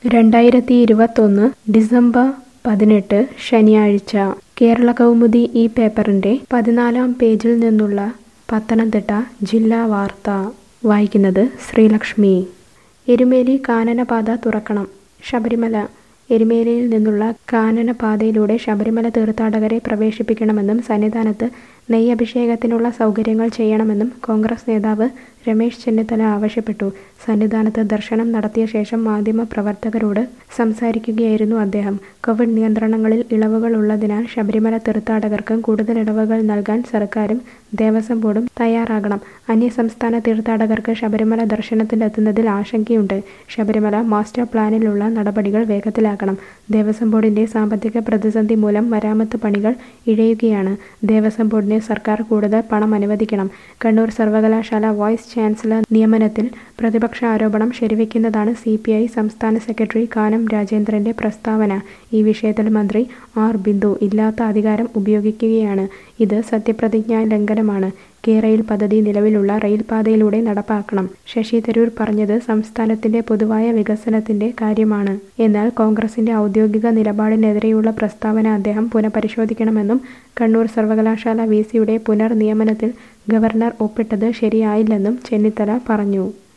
രണ്ടായിരത്തി ഇരുപത്തൊന്ന് ഡിസംബർ പതിനെട്ട് ശനിയാഴ്ച കേരള കൗമുദി ഈ പേപ്പറിന്റെ പതിനാലാം പേജിൽ നിന്നുള്ള പത്തനംതിട്ട ജില്ലാ വാർത്ത വായിക്കുന്നത് ശ്രീലക്ഷ്മി എരുമേലി കാനനപാത തുറക്കണം ശബരിമല എരുമേലിയിൽ നിന്നുള്ള കാനനപാതയിലൂടെ ശബരിമല തീർത്ഥാടകരെ പ്രവേശിപ്പിക്കണമെന്നും സന്നിധാനത്ത് നെയ്യഭിഷേകത്തിനുള്ള സൗകര്യങ്ങൾ ചെയ്യണമെന്നും കോൺഗ്രസ് നേതാവ് രമേശ് ചെന്നിത്തല ആവശ്യപ്പെട്ടു സന്നിധാനത്ത് ദർശനം നടത്തിയ ശേഷം മാധ്യമപ്രവർത്തകരോട് സംസാരിക്കുകയായിരുന്നു അദ്ദേഹം കോവിഡ് നിയന്ത്രണങ്ങളിൽ ഇളവുകൾ ഉള്ളതിനാൽ ശബരിമല തീർത്ഥാടകർക്ക് കൂടുതൽ ഇളവുകൾ നൽകാൻ സർക്കാരും ദേവസ്വം ബോർഡും തയ്യാറാകണം അന്യസംസ്ഥാന തീർത്ഥാടകർക്ക് ശബരിമല ദർശനത്തിനെത്തുന്നതിൽ ആശങ്കയുണ്ട് ശബരിമല മാസ്റ്റർ പ്ലാനിലുള്ള നടപടികൾ വേഗത്തിലാക്കണം ദേവസ്വം ബോർഡിന്റെ സാമ്പത്തിക പ്രതിസന്ധി മൂലം മരാമത്ത് പണികൾ ഇഴയുകയാണ് ദേവസ്വം ബോർഡിന് സർക്കാർ കൂടുതൽ പണം അനുവദിക്കണം കണ്ണൂർ സർവകലാശാല വൈസ് ചാൻസലർ നിയമനത്തിൽ പ്രതിപക്ഷ ആരോപണം ശരിവെക്കുന്നതാണ് സി പി ഐ സംസ്ഥാന സെക്രട്ടറി കാനം രാജേന്ദ്രന്റെ പ്രസ്താവന ഈ വിഷയത്തിൽ മന്ത്രി ആർ ബിന്ദു ഇല്ലാത്ത അധികാരം ഉപയോഗിക്കുകയാണ് ഇത് സത്യപ്രതിജ്ഞാ ലംഘനമാണ് കേരയിൽ പദ്ധതി നിലവിലുള്ള റെയിൽപാതയിലൂടെ നടപ്പാക്കണം ശശി തരൂർ പറഞ്ഞത് സംസ്ഥാനത്തിന്റെ പൊതുവായ വികസനത്തിന്റെ കാര്യമാണ് എന്നാൽ കോൺഗ്രസിന്റെ ഔദ്യോഗിക നിലപാടിനെതിരെയുള്ള പ്രസ്താവന അദ്ദേഹം പുനഃപരിശോധിക്കണമെന്നും കണ്ണൂർ സർവകലാശാല വി സിയുടെ പുനർനിയമനത്തിൽ ഗവർണർ ഒപ്പിട്ടത് ശരിയായില്ലെന്നും ചെന്നിത്തല പറഞ്ഞു